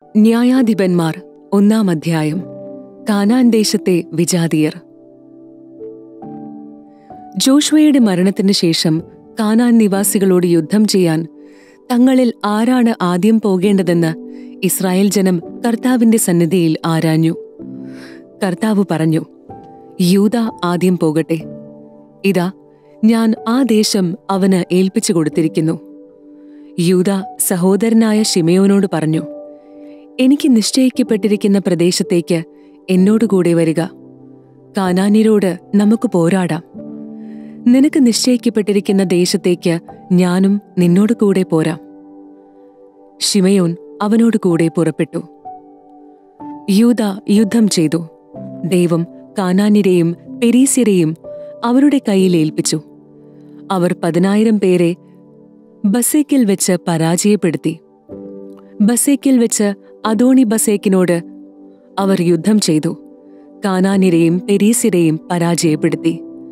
ന്യായാധിപന്മാർ ഒന്നാം അധ്യായം കാനാൻ ദേശത്തെ വിജാതീയർ ജോഷുവയുടെ മരണത്തിന് ശേഷം കാനാൻ നിവാസികളോട് യുദ്ധം ചെയ്യാൻ തങ്ങളിൽ ആരാണ് ആദ്യം പോകേണ്ടതെന്ന് ഇസ്രായേൽ ജനം കർത്താവിന്റെ സന്നിധിയിൽ ആരാഞ്ഞു കർത്താവ് പറഞ്ഞു യൂത ആദ്യം പോകട്ടെ ഇതാ ഞാൻ ആ ദേശം അവന് ഏൽപ്പിച്ചു കൊടുത്തിരിക്കുന്നു യൂത സഹോദരനായ ഷിമയോനോട് പറഞ്ഞു എനിക്ക് നിശ്ചയിക്കപ്പെട്ടിരിക്കുന്ന പ്രദേശത്തേക്ക് എന്നോടുകൂടെ വരിക കാനാന്യരോട് നമുക്ക് പോരാടാം നിനക്ക് നിശ്ചയിക്കപ്പെട്ടിരിക്കുന്ന ദേശത്തേക്ക് ഞാനും നിന്നോട് കൂടെ പോരാം ഷിമയോൻ അവനോട് കൂടെ പുറപ്പെട്ടു യൂത യുദ്ധം ചെയ്തു ദൈവം കാനാന്യരെയും പെരീസ്യരെയും അവരുടെ കയ്യിൽ ഏൽപ്പിച്ചു അവർ പതിനായിരം പേരെ ബസേക്കിൽ വെച്ച് പരാജയപ്പെടുത്തി ബസേക്കിൽ വെച്ച് അദോണി ബസേക്കിനോട് അവർ യുദ്ധം ചെയ്തു കാനാന്യരെയും പെരീസ്യരെയും പരാജയപ്പെടുത്തി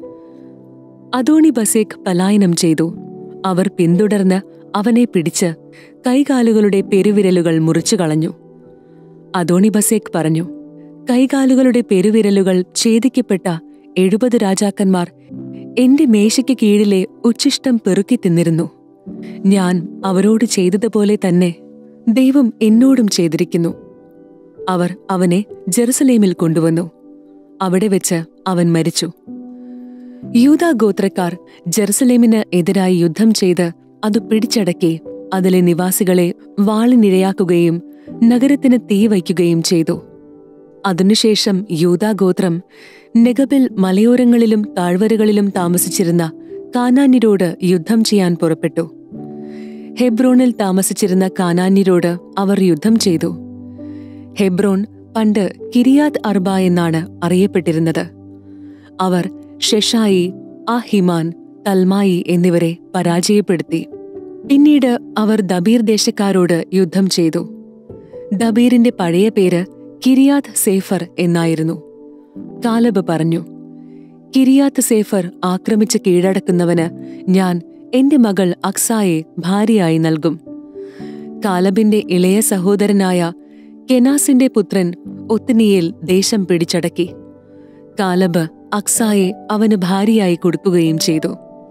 അദോണി ബസേക്ക് പലായനം ചെയ്തു അവർ പിന്തുടർന്ന് അവനെ പിടിച്ച് കൈകാലുകളുടെ പെരുവിരലുകൾ മുറിച്ചു കളഞ്ഞു അദോണി ബസേക്ക് പറഞ്ഞു കൈകാലുകളുടെ പെരുവിരലുകൾ ഛേദിക്കപ്പെട്ട എഴുപത് രാജാക്കന്മാർ എന്റെ മേശയ്ക്ക് കീഴിലെ ഉച്ഛിഷ്ടം പെറുക്കി തിന്നിരുന്നു ഞാൻ അവരോട് ചെയ്തതുപോലെ തന്നെ ദൈവം എന്നോടും ചെയ്തിരിക്കുന്നു അവർ അവനെ ജെറുസലേമിൽ കൊണ്ടുവന്നു അവിടെ വെച്ച് അവൻ മരിച്ചു യൂദാ ഗോത്രക്കാർ ജെറുസലേമിന് എതിരായി യുദ്ധം ചെയ്ത് അത് പിടിച്ചടക്കി അതിലെ നിവാസികളെ വാളിനിരയാക്കുകയും നഗരത്തിന് തീ വയ്ക്കുകയും ചെയ്തു അതിനുശേഷം യൂദാ ഗോത്രം നെഗബിൽ മലയോരങ്ങളിലും താഴ്വരകളിലും താമസിച്ചിരുന്ന കാനാന്യരോട് യുദ്ധം ചെയ്യാൻ പുറപ്പെട്ടു ഹെബ്രോണിൽ താമസിച്ചിരുന്ന കാനാന്യരോട് അവർ യുദ്ധം ചെയ്തു ഹെബ്രോൺ പണ്ട് കിരിയാത് അർബ എന്നാണ് അറിയപ്പെട്ടിരുന്നത് അവർ ഷെഷായി അഹിമാൻ തൽമായി എന്നിവരെ പരാജയപ്പെടുത്തി പിന്നീട് അവർ ദബീർ ദേശക്കാരോട് യുദ്ധം ചെയ്തു ദബീറിന്റെ പഴയ പേര് കിരിയാത് സേഫർ എന്നായിരുന്നു കാലബ് പറഞ്ഞു കിരിയാത്ത് സേഫർ ആക്രമിച്ച് കീഴടക്കുന്നവന് ഞാൻ എന്റെ മകൾ അക്സായെ ഭാര്യയായി നൽകും കാലബിന്റെ ഇളയ സഹോദരനായ കെനാസിന്റെ പുത്രൻ ഒത്തിനിയേൽ ദേശം പിടിച്ചടക്കി കാലബ് അക്സായെ അവന് ഭാര്യയായി കൊടുക്കുകയും ചെയ്തു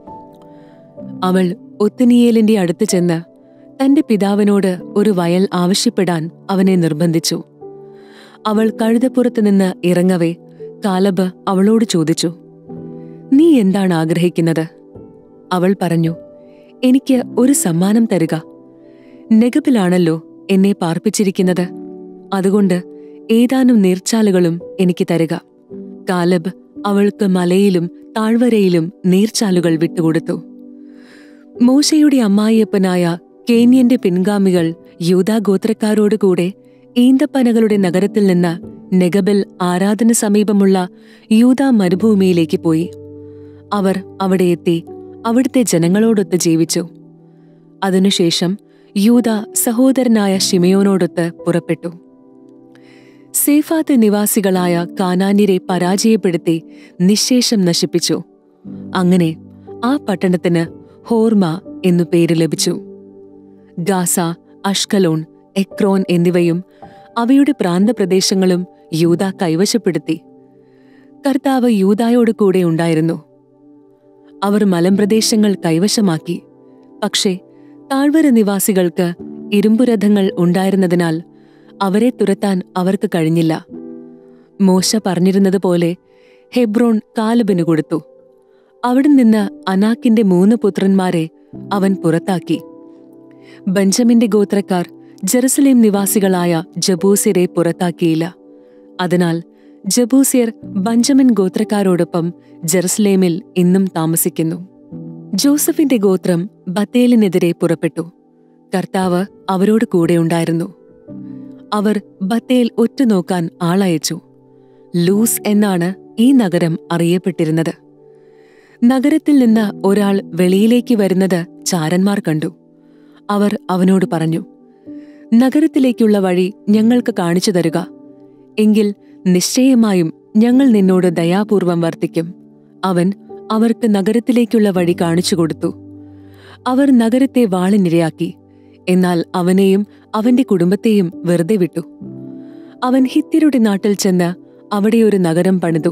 അവൾ ഒത്തിനിയേലിന്റെ അടുത്ത് ചെന്ന് തന്റെ പിതാവിനോട് ഒരു വയൽ ആവശ്യപ്പെടാൻ അവനെ നിർബന്ധിച്ചു അവൾ കഴുതപ്പുറത്ത് നിന്ന് ഇറങ്ങവേ കാലബ് അവളോട് ചോദിച്ചു നീ എന്താണ് ആഗ്രഹിക്കുന്നത് അവൾ പറഞ്ഞു എനിക്ക് ഒരു സമ്മാനം തരിക നെഗബിലാണല്ലോ എന്നെ പാർപ്പിച്ചിരിക്കുന്നത് അതുകൊണ്ട് ഏതാനും നീർച്ചാലുകളും എനിക്ക് തരിക കാലബ് അവൾക്ക് മലയിലും താഴ്വരയിലും നീർച്ചാലുകൾ വിട്ടുകൊടുത്തു മൂശയുടെ അമ്മായിയപ്പനായ കേന്യന്റെ പിൻഗാമികൾ യൂതാഗോത്രക്കാരോടുകൂടെ ഈന്തപ്പനകളുടെ നഗരത്തിൽ നിന്ന് നെഗബിൽ ആരാധന സമീപമുള്ള യൂതാ മരുഭൂമിയിലേക്ക് പോയി അവർ അവിടെ എത്തി അവിടുത്തെ ജനങ്ങളോടൊത്ത് ജീവിച്ചു അതിനുശേഷം യൂത സഹോദരനായ ഷിമയോനോടൊത്ത് പുറപ്പെട്ടു സേഫാത്ത് നിവാസികളായ കാനാന്യരെ പരാജയപ്പെടുത്തി നിശേഷം നശിപ്പിച്ചു അങ്ങനെ ആ പട്ടണത്തിന് ഹോർമ എന്നു പേര് ലഭിച്ചു ഗാസ അഷ്കലോൺ എക്രോൻ എന്നിവയും അവയുടെ പ്രാന്തപ്രദേശങ്ങളും യൂത കൈവശപ്പെടുത്തി കർത്താവ് യൂതായോട് കൂടെ ഉണ്ടായിരുന്നു അവർ മലമ്പ്രദേശങ്ങൾ കൈവശമാക്കി പക്ഷേ താഴ്വര നിവാസികൾക്ക് ഇരുമ്പുരഥങ്ങൾ ഉണ്ടായിരുന്നതിനാൽ അവരെ തുരത്താൻ അവർക്ക് കഴിഞ്ഞില്ല മോശ പറഞ്ഞിരുന്നതുപോലെ ഹെബ്രോൺ കാലബിന് കൊടുത്തു അവിടെ നിന്ന് അനാക്കിന്റെ മൂന്ന് പുത്രന്മാരെ അവൻ പുറത്താക്കി ബെഞ്ചമിന്റെ ഗോത്രക്കാർ ജെറുസലേം നിവാസികളായ ജബൂസിയരെ പുറത്താക്കിയില്ല അതിനാൽ ജബൂസിയർ ബഞ്ചമിൻ ഗോത്രക്കാരോടൊപ്പം ജെറുസലേമിൽ ഇന്നും താമസിക്കുന്നു ജോസഫിന്റെ ഗോത്രം ബത്തേലിനെതിരെ പുറപ്പെട്ടു കർത്താവ് അവരോട് കൂടെയുണ്ടായിരുന്നു അവർ ബത്തേൽ ഒറ്റുനോക്കാൻ ആളയച്ചു ലൂസ് എന്നാണ് ഈ നഗരം അറിയപ്പെട്ടിരുന്നത് നഗരത്തിൽ നിന്ന് ഒരാൾ വെളിയിലേക്ക് വരുന്നത് ചാരന്മാർ കണ്ടു അവർ അവനോട് പറഞ്ഞു നഗരത്തിലേക്കുള്ള വഴി ഞങ്ങൾക്ക് കാണിച്ചു തരുക എങ്കിൽ നിശ്ചയമായും ഞങ്ങൾ നിന്നോട് ദയാപൂർവം വർത്തിക്കും അവൻ അവർക്ക് നഗരത്തിലേക്കുള്ള വഴി കാണിച്ചു കൊടുത്തു അവർ നഗരത്തെ വാളിനിരയാക്കി എന്നാൽ അവനെയും അവന്റെ കുടുംബത്തെയും വെറുതെ വിട്ടു അവൻ ഹിത്യരുടെ നാട്ടിൽ ചെന്ന് അവിടെ ഒരു നഗരം പണിതു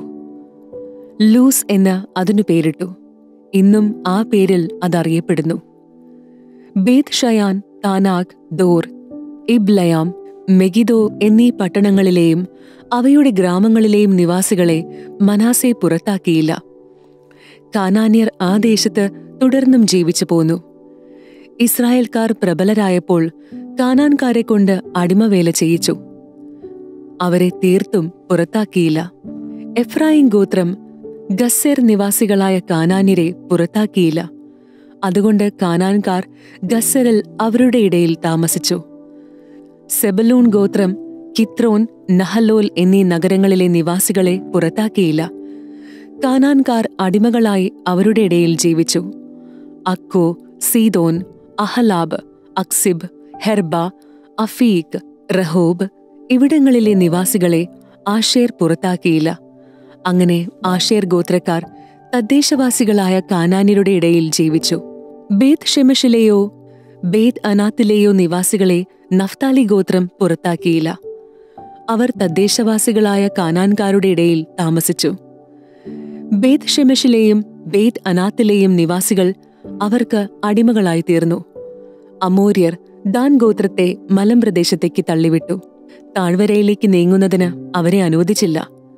ലൂസ് എന്ന് അതിനു പേരിട്ടു ഇന്നും ആ പേരിൽ അതറിയപ്പെടുന്നു ബേത് ഷയാൻ താനാക് ദോർ ഇബ്ലയാം മെഗിദോ എന്നീ പട്ടണങ്ങളിലെയും അവയുടെ ഗ്രാമങ്ങളിലെയും നിവാസികളെ മനാസെ പുറത്താക്കിയില്ല കാനാന്യർ ആ ദേശത്ത് തുടർന്നും ജീവിച്ചു പോന്നു ഇസ്രായേൽക്കാർ പ്രബലരായപ്പോൾ കാനാൻകാരെ കൊണ്ട് അടിമവേല ചെയ്യിച്ചു അവരെ തീർത്തും പുറത്താക്കിയില്ല എഫ്രായിം ഗോത്രം ഗസ്സെർ നിവാസികളായ കാനാന്യരെ പുറത്താക്കിയില്ല അതുകൊണ്ട് കാനാൻകാർ ഗസ്സറിൽ അവരുടെ ഇടയിൽ താമസിച്ചു സെബലൂൺ ഗോത്രം കിത്രോൻ നഹലോൽ എന്നീ നഗരങ്ങളിലെ നിവാസികളെ പുറത്താക്കിയില്ല കാനാൻകാർ അടിമകളായി അവരുടെ ഇടയിൽ ജീവിച്ചു അക്കോ സീതോൻ അഹലാബ് അക്സിബ് ഹെർബ അഫീഖ് റഹോബ് ഇവിടങ്ങളിലെ നിവാസികളെ ആഷേർ പുറത്താക്കിയില്ല അങ്ങനെ ആഷേർ ഗോത്രക്കാർ തദ്ദേശവാസികളായ കാനാന്യരുടെ ഇടയിൽ ജീവിച്ചു ബേത് ഷെമഷിലെയോ ബേത് അനാത്തിലെയോ നിവാസികളെ നഫ്താലി ഗോത്രം പുറത്താക്കിയില്ല അവർ തദ്ദേശവാസികളായ കാനാൻകാരുടെ ഇടയിൽ താമസിച്ചു ബേത് ഷെമഷിലെയും ബേത് അനാത്തിലെയും നിവാസികൾ അവർക്ക് അടിമകളായി തീർന്നു അമോര്യർ ദാൻ ഗോത്രത്തെ മലമ്പ്രദേശത്തേക്ക് തള്ളിവിട്ടു താഴ്വരയിലേക്ക് നീങ്ങുന്നതിന് അവരെ അനുവദിച്ചില്ല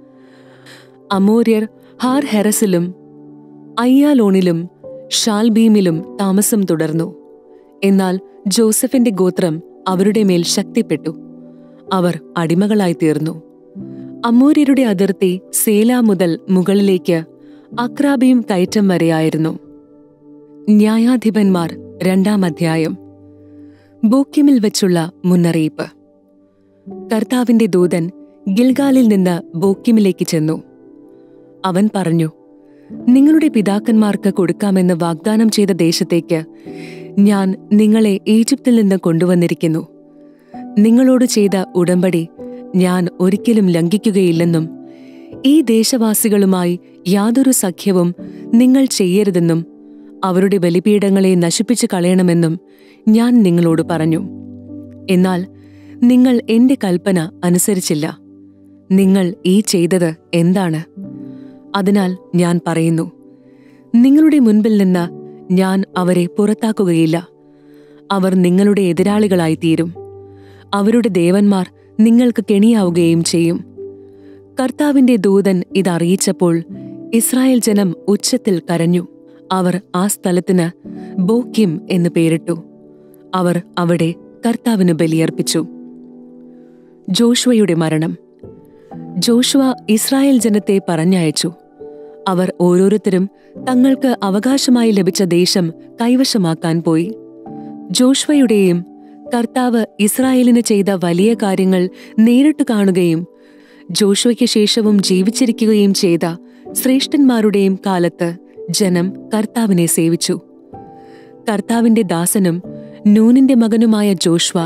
അമോര്യർ ഹാർ ഹെറസിലും അയ്യാലോണിലും ഷാൽബീമിലും താമസം തുടർന്നു എന്നാൽ ജോസഫിന്റെ ഗോത്രം അവരുടെ മേൽ ശക്തിപ്പെട്ടു അവർ അടിമകളായി തീർന്നു അമൂര്യരുടെ അതിർത്തി സേല മുതൽ മുകളിലേക്ക് അക്രാബിയും കയറ്റം വരെയായിരുന്നു ന്യായാധിപന്മാർ രണ്ടാം അധ്യായം ബോക്യമിൽ വെച്ചുള്ള മുന്നറിയിപ്പ് കർത്താവിന്റെ ദൂതൻ ഗിൽഗാലിൽ നിന്ന് ബോക്യമിലേക്ക് ചെന്നു അവൻ പറഞ്ഞു നിങ്ങളുടെ പിതാക്കന്മാർക്ക് കൊടുക്കാമെന്ന് വാഗ്ദാനം ചെയ്ത ദേശത്തേക്ക് ഞാൻ നിങ്ങളെ ഈജിപ്തിൽ നിന്ന് കൊണ്ടുവന്നിരിക്കുന്നു നിങ്ങളോട് ചെയ്ത ഉടമ്പടി ഞാൻ ഒരിക്കലും ലംഘിക്കുകയില്ലെന്നും ഈ ദേശവാസികളുമായി യാതൊരു സഖ്യവും നിങ്ങൾ ചെയ്യരുതെന്നും അവരുടെ ബലിപീഠങ്ങളെ നശിപ്പിച്ചു കളയണമെന്നും ഞാൻ നിങ്ങളോട് പറഞ്ഞു എന്നാൽ നിങ്ങൾ എന്റെ കൽപ്പന അനുസരിച്ചില്ല നിങ്ങൾ ഈ ചെയ്തത് എന്താണ് അതിനാൽ ഞാൻ പറയുന്നു നിങ്ങളുടെ മുൻപിൽ നിന്ന് ഞാൻ അവരെ പുറത്താക്കുകയില്ല അവർ നിങ്ങളുടെ എതിരാളികളായി തീരും അവരുടെ ദേവന്മാർ നിങ്ങൾക്ക് കെണിയാവുകയും ചെയ്യും കർത്താവിന്റെ ദൂതൻ ഇതറിയിച്ചപ്പോൾ ഇസ്രായേൽ ജനം ഉച്ചത്തിൽ കരഞ്ഞു അവർ ആ സ്ഥലത്തിന് ബോക്കിം എന്ന് പേരിട്ടു അവർ അവിടെ കർത്താവിന് ബലിയർപ്പിച്ചു ജോഷുവയുടെ മരണം ജോഷുവ ഇസ്രായേൽ ജനത്തെ പറഞ്ഞയച്ചു അവർ ഓരോരുത്തരും തങ്ങൾക്ക് അവകാശമായി ലഭിച്ച ദേശം കൈവശമാക്കാൻ പോയി ജോഷ്വയുടെയും കർത്താവ് ഇസ്രായേലിന് ചെയ്ത വലിയ കാര്യങ്ങൾ നേരിട്ട് കാണുകയും ജോഷ്വയ്ക്ക് ശേഷവും ജീവിച്ചിരിക്കുകയും ചെയ്ത ശ്രേഷ്ഠന്മാരുടെയും കാലത്ത് ജനം കർത്താവിനെ സേവിച്ചു കർത്താവിന്റെ ദാസനും നൂനിന്റെ മകനുമായ ജോഷ്വ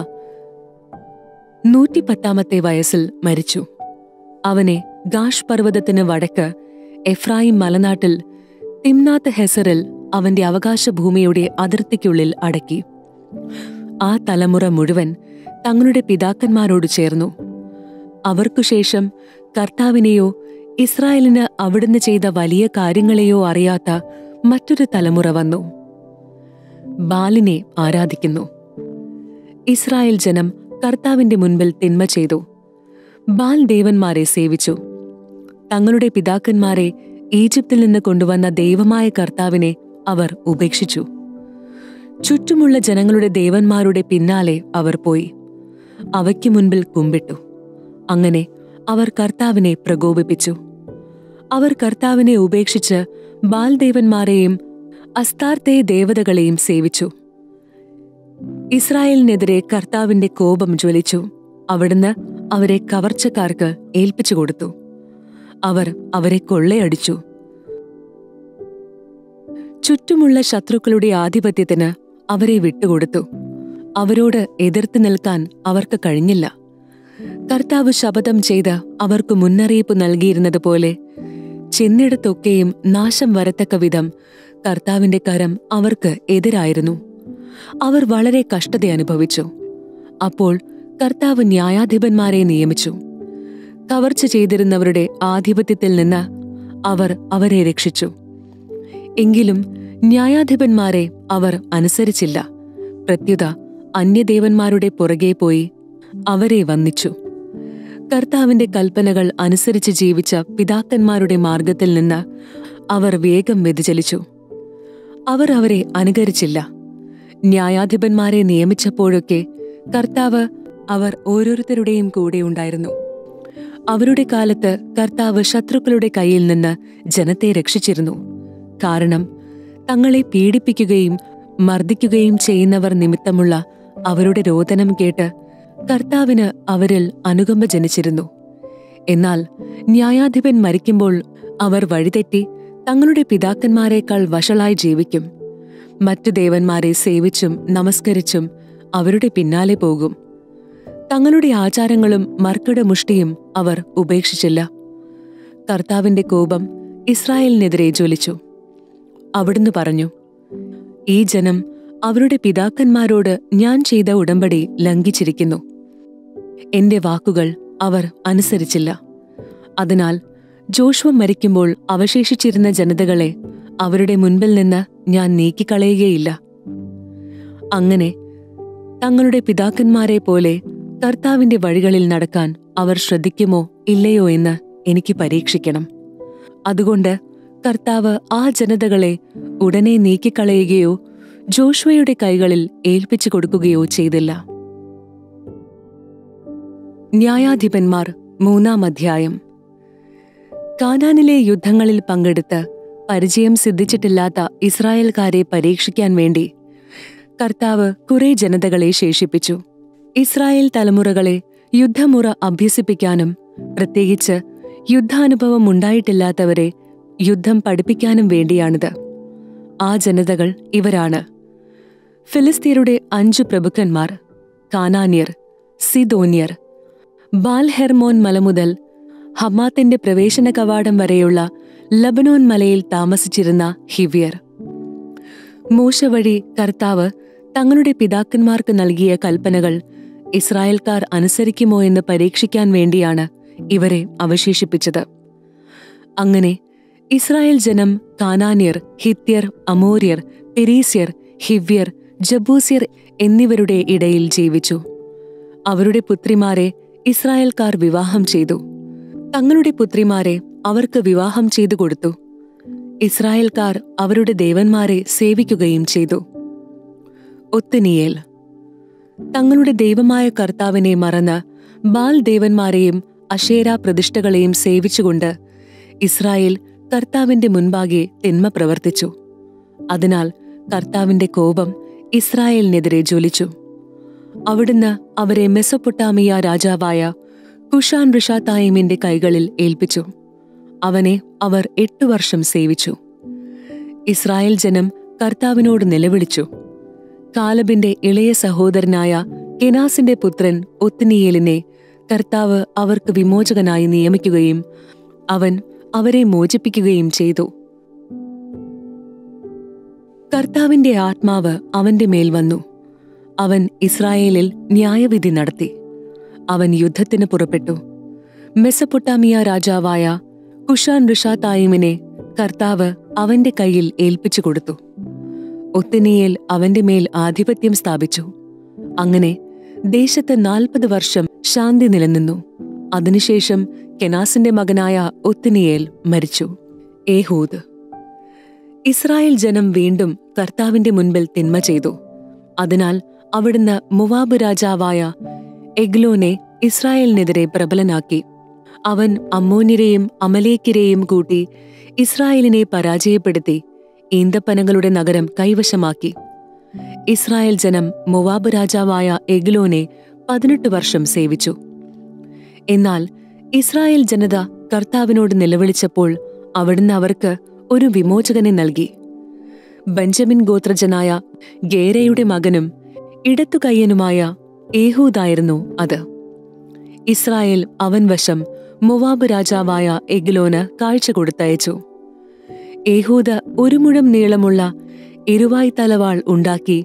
നൂറ്റിപ്പത്താമത്തെ വയസ്സിൽ മരിച്ചു അവനെ ഗാഷ് പർവ്വതത്തിന് വടക്ക് എഫ്രായിം മലനാട്ടിൽ തിംനാത്ത് ഹെസറിൽ അവന്റെ അവകാശഭൂമിയുടെ അതിർത്തിക്കുള്ളിൽ അടക്കി ആ തലമുറ മുഴുവൻ തങ്ങളുടെ പിതാക്കന്മാരോട് ചേർന്നു അവർക്കുശേഷം കർത്താവിനെയോ ഇസ്രായേലിന് അവിടുന്ന് ചെയ്ത വലിയ കാര്യങ്ങളെയോ അറിയാത്ത മറ്റൊരു തലമുറ വന്നു ബാലിനെ ആരാധിക്കുന്നു ഇസ്രായേൽ ജനം കർത്താവിന്റെ മുൻപിൽ തിന്മ ചെയ്തു ബാൽ ദേവന്മാരെ സേവിച്ചു തങ്ങളുടെ പിതാക്കന്മാരെ ഈജിപ്തിൽ നിന്ന് കൊണ്ടുവന്ന ദൈവമായ കർത്താവിനെ അവർ ഉപേക്ഷിച്ചു ചുറ്റുമുള്ള ജനങ്ങളുടെ ദേവന്മാരുടെ പിന്നാലെ അവർ പോയി അവയ്ക്ക് മുൻപിൽ കുമ്പിട്ടു അങ്ങനെ അവർ കർത്താവിനെ പ്രകോപിപ്പിച്ചു അവർ കർത്താവിനെ ഉപേക്ഷിച്ച് ബാൽദേവന്മാരെയും അസ്താർത്തെ ദേവതകളെയും സേവിച്ചു ഇസ്രായേലിനെതിരെ കർത്താവിന്റെ കോപം ജ്വലിച്ചു അവിടുന്ന് അവരെ കവർച്ചക്കാർക്ക് ഏൽപ്പിച്ചു കൊടുത്തു അവർ അവരെ കൊള്ളയടിച്ചു ചുറ്റുമുള്ള ശത്രുക്കളുടെ ആധിപത്യത്തിന് അവരെ വിട്ടുകൊടുത്തു അവരോട് എതിർത്ത് നിൽക്കാൻ അവർക്ക് കഴിഞ്ഞില്ല കർത്താവ് ശപഥം ചെയ്ത് അവർക്ക് മുന്നറിയിപ്പ് നൽകിയിരുന്നതുപോലെ ചെന്നിടത്തൊക്കെയും നാശം വരത്തക്ക വിധം കർത്താവിന്റെ കരം അവർക്ക് എതിരായിരുന്നു അവർ വളരെ കഷ്ടത അനുഭവിച്ചു അപ്പോൾ കർത്താവ് ന്യായാധിപന്മാരെ നിയമിച്ചു കവർച്ച ചെയ്തിരുന്നവരുടെ ആധിപത്യത്തിൽ നിന്ന് അവർ അവരെ രക്ഷിച്ചു എങ്കിലും ന്യായാധിപന്മാരെ അവർ അനുസരിച്ചില്ല പ്രത്യുത അന്യദേവന്മാരുടെ പുറകെ പോയി അവരെ വന്ദിച്ചു കർത്താവിന്റെ കൽപ്പനകൾ അനുസരിച്ച് ജീവിച്ച പിതാക്കന്മാരുടെ മാർഗത്തിൽ നിന്ന് അവർ വേഗം വ്യതിചലിച്ചു അവർ അവരെ അനുകരിച്ചില്ല ന്യായാധിപന്മാരെ നിയമിച്ചപ്പോഴൊക്കെ കർത്താവ് അവർ ഓരോരുത്തരുടെയും കൂടെ ഉണ്ടായിരുന്നു അവരുടെ കാലത്ത് കർത്താവ് ശത്രുക്കളുടെ കയ്യിൽ നിന്ന് ജനത്തെ രക്ഷിച്ചിരുന്നു കാരണം തങ്ങളെ പീഡിപ്പിക്കുകയും മർദ്ദിക്കുകയും ചെയ്യുന്നവർ നിമിത്തമുള്ള അവരുടെ രോദനം കേട്ട് കർത്താവിന് അവരിൽ അനുകമ്പ ജനിച്ചിരുന്നു എന്നാൽ ന്യായാധിപൻ മരിക്കുമ്പോൾ അവർ വഴിതെറ്റി തങ്ങളുടെ പിതാക്കന്മാരെക്കാൾ വഷളായി ജീവിക്കും മറ്റു ദേവന്മാരെ സേവിച്ചും നമസ്കരിച്ചും അവരുടെ പിന്നാലെ പോകും തങ്ങളുടെ ആചാരങ്ങളും മർക്കട മുഷ്ടിയും അവർ ഉപേക്ഷിച്ചില്ല കർത്താവിന്റെ കോപം ഇസ്രായേലിനെതിരെ ജ്വലിച്ചു അവിടുന്ന് പറഞ്ഞു ഈ ജനം അവരുടെ പിതാക്കന്മാരോട് ഞാൻ ചെയ്ത ഉടമ്പടി ലംഘിച്ചിരിക്കുന്നു എന്റെ വാക്കുകൾ അവർ അനുസരിച്ചില്ല അതിനാൽ ജോഷ്വ മരിക്കുമ്പോൾ അവശേഷിച്ചിരുന്ന ജനതകളെ അവരുടെ മുൻപിൽ നിന്ന് ഞാൻ നീക്കിക്കളയുകയില്ല അങ്ങനെ തങ്ങളുടെ പിതാക്കന്മാരെ പോലെ കർത്താവിന്റെ വഴികളിൽ നടക്കാൻ അവർ ശ്രദ്ധിക്കുമോ ഇല്ലയോ എന്ന് എനിക്ക് പരീക്ഷിക്കണം അതുകൊണ്ട് കർത്താവ് ആ ജനതകളെ ഉടനെ നീക്കിക്കളയുകയോ ജോഷ്വയുടെ കൈകളിൽ ഏൽപ്പിച്ചു കൊടുക്കുകയോ ചെയ്തില്ല ന്യായാധിപന്മാർ മൂന്നാം അധ്യായം കാനാനിലെ യുദ്ധങ്ങളിൽ പങ്കെടുത്ത് പരിചയം സിദ്ധിച്ചിട്ടില്ലാത്ത ഇസ്രായേൽക്കാരെ പരീക്ഷിക്കാൻ വേണ്ടി കർത്താവ് കുറെ ജനതകളെ ശേഷിപ്പിച്ചു ഇസ്രായേൽ തലമുറകളെ യുദ്ധമുറ അഭ്യസിപ്പിക്കാനും പ്രത്യേകിച്ച് യുദ്ധാനുഭവം ഉണ്ടായിട്ടില്ലാത്തവരെ യുദ്ധം പഠിപ്പിക്കാനും വേണ്ടിയാണിത് ആ ജനതകൾ ഇവരാണ് ഫിലിസ്തീനയുടെ അഞ്ചു പ്രഭുക്കന്മാർ കാനാന്യർ സിദോന്യർ ബാൽഹെർമോൻ മല മുതൽ ഹമാത്തിന്റെ പ്രവേശന കവാടം വരെയുള്ള ലബനോൻ മലയിൽ താമസിച്ചിരുന്ന ഹിവ്യർ മോശ വഴി കർത്താവ് തങ്ങളുടെ പിതാക്കന്മാർക്ക് നൽകിയ കൽപ്പനകൾ ഇസ്രായേൽക്കാർ അനുസരിക്കുമോ എന്ന് പരീക്ഷിക്കാൻ വേണ്ടിയാണ് ഇവരെ അവശേഷിപ്പിച്ചത് അങ്ങനെ ഇസ്രായേൽ ജനം കാനാന്യർ ഹിത്യർ അമോര്യർ പെരീസ്യർ ഹിവ്യർ ജബൂസ്യർ എന്നിവരുടെ ഇടയിൽ ജീവിച്ചു അവരുടെ പുത്രിമാരെ ഇസ്രായേൽക്കാർ വിവാഹം ചെയ്തു തങ്ങളുടെ പുത്രിമാരെ അവർക്ക് വിവാഹം ചെയ്തു കൊടുത്തു ഇസ്രായേൽക്കാർ അവരുടെ ദേവന്മാരെ സേവിക്കുകയും ചെയ്തു ഒത്തുനിയേൽ തങ്ങളുടെ ദൈവമായ കർത്താവിനെ മറന്ന് ബാൽ ദേവന്മാരെയും അഷേര പ്രതിഷ്ഠകളെയും സേവിച്ചുകൊണ്ട് ഇസ്രായേൽ കർത്താവിന്റെ മുൻപാകെ തിന്മ പ്രവർത്തിച്ചു അതിനാൽ കർത്താവിന്റെ കോപം ഇസ്രായേലിനെതിരെ ജ്വലിച്ചു അവിടുന്ന് അവരെ മെസ്സൊപ്പൊട്ടാമിയ രാജാവായ കുഷാൻ ഋഷാത്തായിമിന്റെ കൈകളിൽ ഏൽപ്പിച്ചു അവനെ അവർ എട്ടു വർഷം സേവിച്ചു ഇസ്രായേൽ ജനം കർത്താവിനോട് നിലവിളിച്ചു കാലബിന്റെ ഇളയ സഹോദരനായ കെനാസിന്റെ പുത്രൻ ഒത്നിയേലിനെ കർത്താവ് അവർക്ക് വിമോചകനായി നിയമിക്കുകയും അവൻ അവരെ മോചിപ്പിക്കുകയും ചെയ്തു കർത്താവിന്റെ ആത്മാവ് അവന്റെ മേൽ വന്നു അവൻ ഇസ്രായേലിൽ ന്യായവിധി നടത്തി അവൻ യുദ്ധത്തിന് പുറപ്പെട്ടു മെസ്സപ്പൊട്ടാമിയ രാജാവായ കുഷാൻ ഋഷാതായിമിനെ കർത്താവ് അവന്റെ കയ്യിൽ ഏൽപ്പിച്ചു കൊടുത്തു ഒത്തിനിയേൽ അവന്റെ മേൽ ആധിപത്യം സ്ഥാപിച്ചു അങ്ങനെ ദേശത്ത് നാൽപ്പത് വർഷം ശാന്തി നിലനിന്നു അതിനുശേഷം കെനാസിന്റെ മകനായ ഒത്തിനിയേൽ മരിച്ചു ഏഹൂദ് ഇസ്രായേൽ ജനം വീണ്ടും കർത്താവിന്റെ മുൻപിൽ തിന്മ ചെയ്തു അതിനാൽ അവിടുന്ന് മുവാബ് രാജാവായ എഗ്ലോനെ ഇസ്രായേലിനെതിരെ പ്രബലനാക്കി അവൻ അമ്മോന്യരെയും അമലേക്കിരെയും കൂട്ടി ഇസ്രായേലിനെ പരാജയപ്പെടുത്തി ഈന്തപ്പനകളുടെ നഗരം കൈവശമാക്കി ഇസ്രായേൽ ജനം മൊവാബ് രാജാവായ എഗ്ലോനെ പതിനെട്ട് വർഷം സേവിച്ചു എന്നാൽ ഇസ്രായേൽ ജനത കർത്താവിനോട് നിലവിളിച്ചപ്പോൾ അവിടുന്ന് അവർക്ക് ഒരു വിമോചകനെ നൽകി ബെഞ്ചമിൻ ഗോത്രജനായ ഗേരയുടെ മകനും ഇടത്തുകയ്യനുമായ ഏഹൂദായിരുന്നു അത് ഇസ്രായേൽ അവൻ വശം മൊവാബ് രാജാവായ എഗ്ലോന് കാഴ്ച കൊടുത്തയച്ചു ഏഹൂദ ഒരു മുഴം നീളമുള്ള ഇരുവായ് തലവാൾ ഉണ്ടാക്കി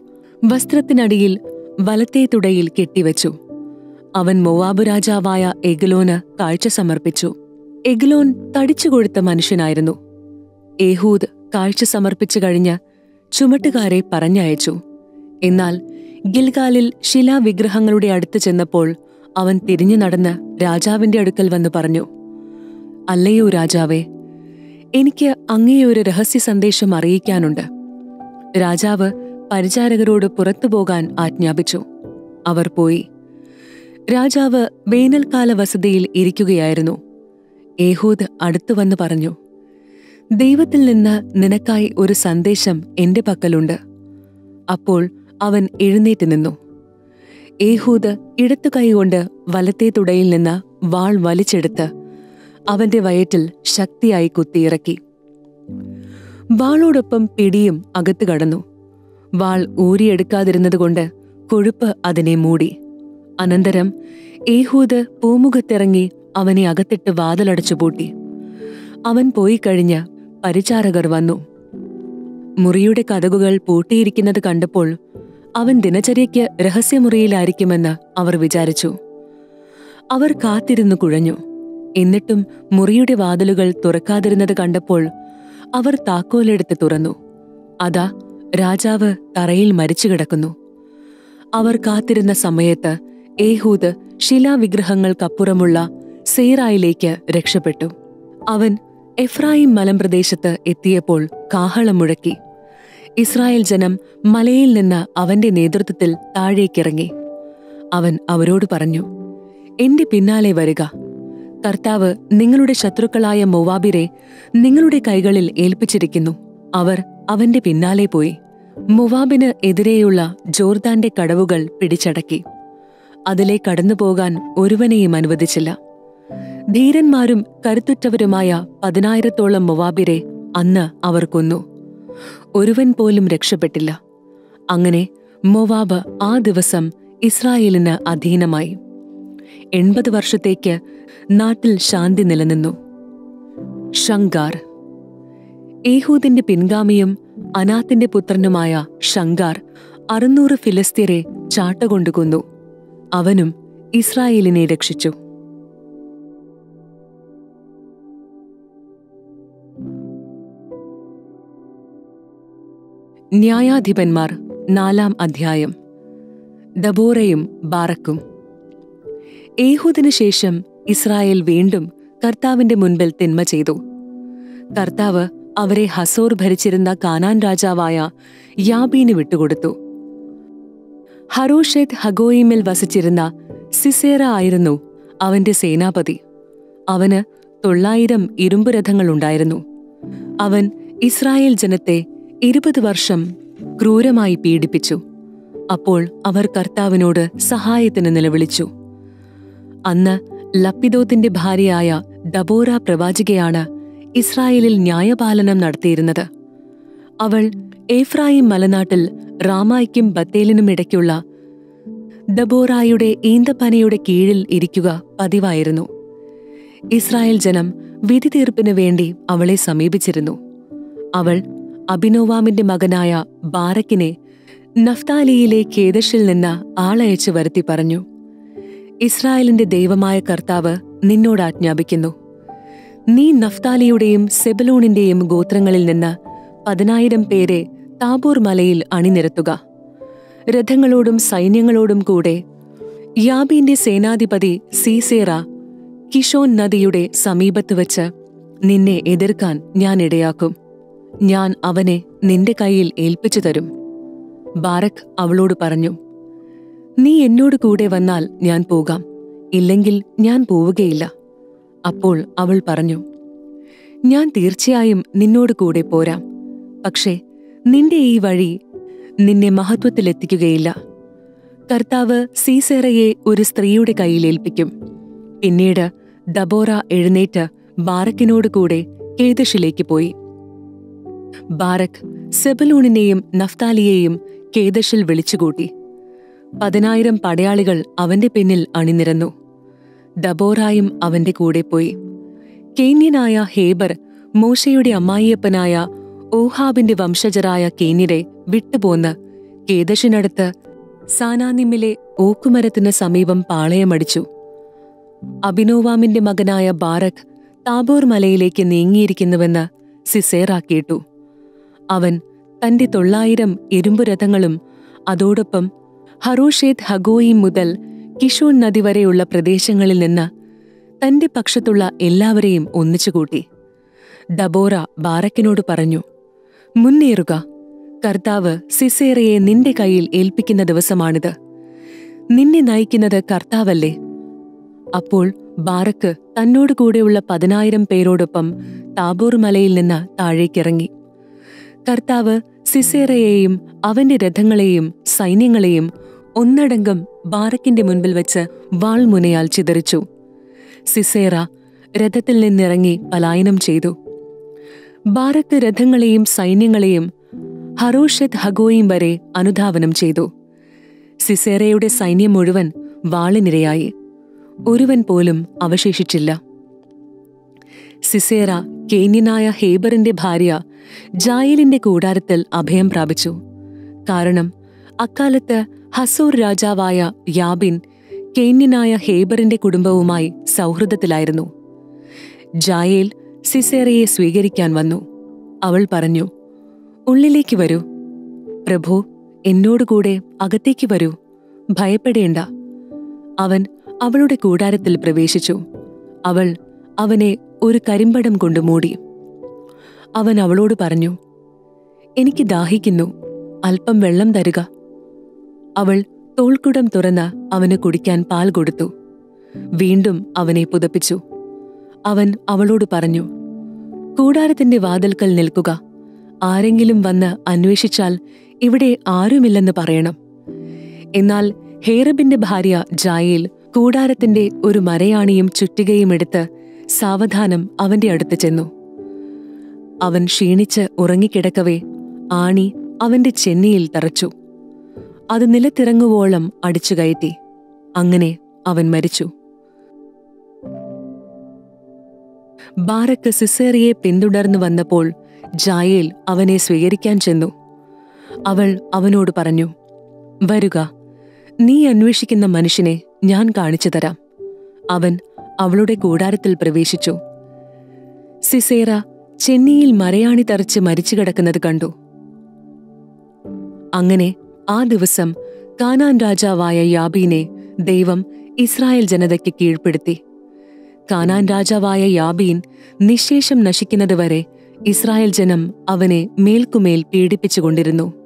വസ്ത്രത്തിനടിയിൽ വലത്തേ തുടയിൽ കെട്ടിവച്ചു അവൻ മൊവാബ് രാജാവായ എഗ്ലോന് കാഴ്ച സമർപ്പിച്ചു എഗ്ലോൻ തടിച്ചുകൊടുത്ത മനുഷ്യനായിരുന്നു ഏഹൂദ് കാഴ്ച സമർപ്പിച്ചു കഴിഞ്ഞ് ചുമട്ടുകാരെ പറഞ്ഞയച്ചു എന്നാൽ ഗിൽഗാലിൽ ശിലാവിഗ്രഹങ്ങളുടെ അടുത്ത് ചെന്നപ്പോൾ അവൻ തിരിഞ്ഞു നടന്ന് രാജാവിന്റെ അടുക്കൽ വന്ന് പറഞ്ഞു അല്ലയോ രാജാവേ എനിക്ക് അങ്ങേ ഒരു രഹസ്യ സന്ദേശം അറിയിക്കാനുണ്ട് രാജാവ് പരിചാരകരോട് പുറത്തു പോകാൻ ആജ്ഞാപിച്ചു അവർ പോയി രാജാവ് വേനൽക്കാല വസതിയിൽ ഇരിക്കുകയായിരുന്നു ഏഹൂദ് അടുത്തു വന്ന് പറഞ്ഞു ദൈവത്തിൽ നിന്ന് നിനക്കായി ഒരു സന്ദേശം എന്റെ പക്കലുണ്ട് അപ്പോൾ അവൻ എഴുന്നേറ്റ് നിന്നു ഏഹൂദ് ഇടത്തു കൈകൊണ്ട് വലത്തേ തുടയിൽ നിന്ന് വാൾ വലിച്ചെടുത്ത് അവന്റെ വയറ്റിൽ ശക്തിയായി കുത്തിയിറക്കി വാളോടൊപ്പം പിടിയും അകത്തു കടന്നു വാൾ ഊരിയെടുക്കാതിരുന്നതുകൊണ്ട് കൊഴുപ്പ് അതിനെ മൂടി അനന്തരം ഏഹൂദ് പൂമുഖത്തിറങ്ങി അവനെ അകത്തിട്ട് വാതിലടച്ചു പൂട്ടി അവൻ പോയി കഴിഞ്ഞ് പരിചാരകർ വന്നു മുറിയുടെ കഥകുകൾ പൂട്ടിയിരിക്കുന്നത് കണ്ടപ്പോൾ അവൻ ദിനചര്യയ്ക്ക് രഹസ്യമുറിയിലായിരിക്കുമെന്ന് അവർ വിചാരിച്ചു അവർ കാത്തിരുന്നു കുഴഞ്ഞു എന്നിട്ടും മുറിയുടെ വാതിലുകൾ തുറക്കാതിരുന്നത് കണ്ടപ്പോൾ അവർ താക്കോലെടുത്ത് തുറന്നു അതാ രാജാവ് തറയിൽ മരിച്ചു കിടക്കുന്നു അവർ കാത്തിരുന്ന സമയത്ത് ഏഹൂദ് ശിലാവിഗ്രഹങ്ങൾക്കപ്പുറമുള്ള സേറായിലേക്ക് രക്ഷപ്പെട്ടു അവൻ എഫ്രായിം മലമ്പ്രദേശത്ത് എത്തിയപ്പോൾ കാഹളം മുഴക്കി ഇസ്രായേൽ ജനം മലയിൽ നിന്ന് അവന്റെ നേതൃത്വത്തിൽ താഴേക്കിറങ്ങി അവൻ അവരോട് പറഞ്ഞു എന്റെ പിന്നാലെ വരിക കർത്താവ് നിങ്ങളുടെ ശത്രുക്കളായ മൊവാബിരെ നിങ്ങളുടെ കൈകളിൽ ഏൽപ്പിച്ചിരിക്കുന്നു അവർ അവന്റെ പിന്നാലെ പോയി മൊവാബിന് എതിരെയുള്ള ജോർദാന്റെ കടവുകൾ പിടിച്ചടക്കി അതിലെ കടന്നുപോകാൻ ഒരുവനെയും അനുവദിച്ചില്ല ധീരന്മാരും കരുത്തുറ്റവരുമായ പതിനായിരത്തോളം മൊവാബിരെ അന്ന് അവർ കൊന്നു ഒരുവൻ പോലും രക്ഷപ്പെട്ടില്ല അങ്ങനെ മൊവാബ് ആ ദിവസം ഇസ്രായേലിന് അധീനമായി എൺപത് വർഷത്തേക്ക് നാട്ടിൽ ശാന്തി നിലനിന്നു ഷങ്കാർ ഏഹൂദിന്റെ പിൻഗാമിയും അനാത്തിന്റെ പുത്രനുമായ ഷങ്കാർ അറുന്നൂറ് ഫിലിസ്തീരെ ചാട്ടകൊണ്ടു കൊന്നു അവനും ഇസ്രായേലിനെ രക്ഷിച്ചു ന്യായാധിപന്മാർ നാലാം അധ്യായം ദബോറയും ബാറക്കും ഏഹൂദിനു ശേഷം ഇസ്രായേൽ വീണ്ടും കർത്താവിന്റെ മുൻപിൽ തിന്മ ചെയ്തു കർത്താവ് അവരെ ഹസോർ ഭരിച്ചിരുന്ന കാനാൻ രാജാവായ യാബീന് വിട്ടുകൊടുത്തു ഹറോഷെത് ഹഗോയിമിൽ വസിച്ചിരുന്ന സിസേറ ആയിരുന്നു അവന്റെ സേനാപതി അവന് തൊള്ളായിരം ഇരുമ്പ് രഥങ്ങളുണ്ടായിരുന്നു അവൻ ഇസ്രായേൽ ജനത്തെ ഇരുപത് വർഷം ക്രൂരമായി പീഡിപ്പിച്ചു അപ്പോൾ അവർ കർത്താവിനോട് സഹായത്തിന് നിലവിളിച്ചു അന്ന് ലപ്പിദോത്തിന്റെ ഭാര്യയായ ഡബോറ പ്രവാചികയാണ് ഇസ്രായേലിൽ ന്യായപാലനം നടത്തിയിരുന്നത് അവൾ ഏഫ്രായിം മലനാട്ടിൽ റാമായ്ക്കും ബത്തേലിനും ഇടയ്ക്കുള്ള ദബോറായുടെ ഈന്തപ്പനയുടെ കീഴിൽ ഇരിക്കുക പതിവായിരുന്നു ഇസ്രായേൽ ജനം വിധി തീർപ്പിനു വേണ്ടി അവളെ സമീപിച്ചിരുന്നു അവൾ അഭിനോവാമിന്റെ മകനായ ബാരക്കിനെ നഫ്താലിയിലെ കേദഷിൽ നിന്ന് ആളയച്ചു വരുത്തി പറഞ്ഞു ഇസ്രായേലിന്റെ ദൈവമായ കർത്താവ് നിന്നോട് ആജ്ഞാപിക്കുന്നു നീ നഫ്താലിയുടെയും സെബലൂണിന്റെയും ഗോത്രങ്ങളിൽ നിന്ന് പതിനായിരം പേരെ താബൂർ മലയിൽ അണിനിരത്തുക രഥങ്ങളോടും സൈന്യങ്ങളോടും കൂടെ യാബീന്റെ സേനാധിപതി സീസേറ കിഷോൻ നദിയുടെ സമീപത്ത് വച്ച് നിന്നെ എതിർക്കാൻ ഞാൻ ഇടയാക്കും ഞാൻ അവനെ നിന്റെ കയ്യിൽ ഏൽപ്പിച്ചു തരും ബാരക് അവളോട് പറഞ്ഞു നീ എന്നോട് കൂടെ വന്നാൽ ഞാൻ പോകാം ഇല്ലെങ്കിൽ ഞാൻ പോവുകയില്ല അപ്പോൾ അവൾ പറഞ്ഞു ഞാൻ തീർച്ചയായും നിന്നോട് കൂടെ പോരാം പക്ഷേ നിന്റെ ഈ വഴി നിന്നെ മഹത്വത്തിലെത്തിക്കുകയില്ല കർത്താവ് സീസേറയെ ഒരു സ്ത്രീയുടെ കയ്യിൽ ഏൽപ്പിക്കും പിന്നീട് ദബോറ എഴുന്നേറ്റ് ബാരക്കിനോട് കൂടെ കേദഷിലേക്ക് പോയി ബാരക് സെബലൂണിനെയും നഫ്താലിയെയും കേദഷിൽ വിളിച്ചുകൂട്ടി പതിനായിരം പടയാളികൾ അവന്റെ പിന്നിൽ അണിനിരന്നു ദബോറായും അവന്റെ കൂടെ പോയി കേന്യനായ ഹേബർ മോശയുടെ അമ്മായിയപ്പനായ ഓഹാബിന്റെ വംശജരായ കേന്യരെ വിട്ടുപോന്ന് കേദഷിനടുത്ത് സാനാനിമ്മിലെ ഓക്കുമരത്തിന് സമീപം പാളയമടിച്ചു അഭിനോവാമിന്റെ മകനായ ബാറക് താബോർ മലയിലേക്ക് നീങ്ങിയിരിക്കുന്നുവെന്ന് സിസേറ കേട്ടു അവൻ തന്റെ തൊള്ളായിരം ഇരുമ്പുരഥങ്ങളും അതോടൊപ്പം ഹറോഷേത് ഹഗോയിം മുതൽ കിഷോൺ നദി വരെയുള്ള പ്രദേശങ്ങളിൽ നിന്ന് തന്റെ പക്ഷത്തുള്ള എല്ലാവരെയും ഒന്നിച്ചുകൂട്ടി ഡബോറ ബാറക്കിനോട് പറഞ്ഞു മുന്നേറുക കർത്താവ് സിസേറയെ നിന്റെ കയ്യിൽ ഏൽപ്പിക്കുന്ന ദിവസമാണിത് നിന്നെ നയിക്കുന്നത് കർത്താവല്ലേ അപ്പോൾ ബാറക്ക് തന്നോട് കൂടെയുള്ള പതിനായിരം പേരോടൊപ്പം താബോർ മലയിൽ നിന്ന് താഴേക്കിറങ്ങി കർത്താവ് സിസേറയെയും അവന്റെ രഥങ്ങളെയും സൈന്യങ്ങളെയും ഒന്നടങ്കം ബാറക്കിന്റെ മുൻപിൽ വെച്ച് വാൾമുനയാൽ ചിതറിച്ചു സിസേറ രഥത്തിൽ നിന്നിറങ്ങി പലായനം ചെയ്തു ബാറക്ക് രഥങ്ങളെയും സൈന്യങ്ങളെയും ഹറോഷത്ത് ഹഗോയും വരെ അനുധാവനം ചെയ്തു സിസേറയുടെ സൈന്യം മുഴുവൻ വാളിനിരയായി ഒരുവൻ പോലും അവശേഷിച്ചില്ല സിസേറ കേന്യനായ ഹേബറിന്റെ ഭാര്യ ജായലിന്റെ കൂടാരത്തിൽ അഭയം പ്രാപിച്ചു കാരണം അക്കാലത്ത് ഹസോർ രാജാവായ യാബിൻ കേന്യനായ ഹേബറിന്റെ കുടുംബവുമായി സൗഹൃദത്തിലായിരുന്നു ജായേൽ സിസേറയെ സ്വീകരിക്കാൻ വന്നു അവൾ പറഞ്ഞു ഉള്ളിലേക്ക് വരൂ പ്രഭു എന്നോടുകൂടെ അകത്തേക്ക് വരൂ ഭയപ്പെടേണ്ട അവൻ അവളുടെ കൂടാരത്തിൽ പ്രവേശിച്ചു അവൾ അവനെ ഒരു കരിമ്പടം കൊണ്ട് മൂടി അവൻ അവളോട് പറഞ്ഞു എനിക്ക് ദാഹിക്കുന്നു അല്പം വെള്ളം തരുക അവൾ തോൾക്കുടം തുറന്ന് അവന് കുടിക്കാൻ പാൽ കൊടുത്തു വീണ്ടും അവനെ പുതപ്പിച്ചു അവൻ അവളോട് പറഞ്ഞു കൂടാരത്തിന്റെ വാതിൽക്കൽ നിൽക്കുക ആരെങ്കിലും വന്ന് അന്വേഷിച്ചാൽ ഇവിടെ ആരുമില്ലെന്ന് പറയണം എന്നാൽ ഹേറബിന്റെ ഭാര്യ ജായേൽ കൂടാരത്തിന്റെ ഒരു മരയാണിയും ചുറ്റികയും എടുത്ത് സാവധാനം അവന്റെ അടുത്ത് ചെന്നു അവൻ ക്ഷീണിച്ച് ഉറങ്ങിക്കിടക്കവേ ആണി അവന്റെ ചെന്നിയിൽ തറച്ചു അത് നിലത്തിറങ്ങുവോളം അടിച്ചുകയറ്റി അങ്ങനെ അവൻ മരിച്ചു ബാറക്ക് സിസേറിയെ പിന്തുടർന്നു വന്നപ്പോൾ ജായേൽ അവനെ സ്വീകരിക്കാൻ ചെന്നു അവൾ അവനോട് പറഞ്ഞു വരുക നീ അന്വേഷിക്കുന്ന മനുഷ്യനെ ഞാൻ കാണിച്ചു തരാം അവൻ അവളുടെ കൂടാരത്തിൽ പ്രവേശിച്ചു സിസേറ ചെന്നിയിൽ മരയാണി തറച്ച് മരിച്ചു കിടക്കുന്നത് കണ്ടു അങ്ങനെ ആ ദിവസം കാനാൻ രാജാവായ യാബീനെ ദൈവം ഇസ്രായേൽ ജനതയ്ക്ക് കീഴ്പ്പെടുത്തി കാനാൻ രാജാവായ യാബീൻ നിശേഷം നശിക്കുന്നതുവരെ ഇസ്രായേൽ ജനം അവനെ മേൽക്കുമേൽ പീഡിപ്പിച്ചുകൊണ്ടിരുന്നു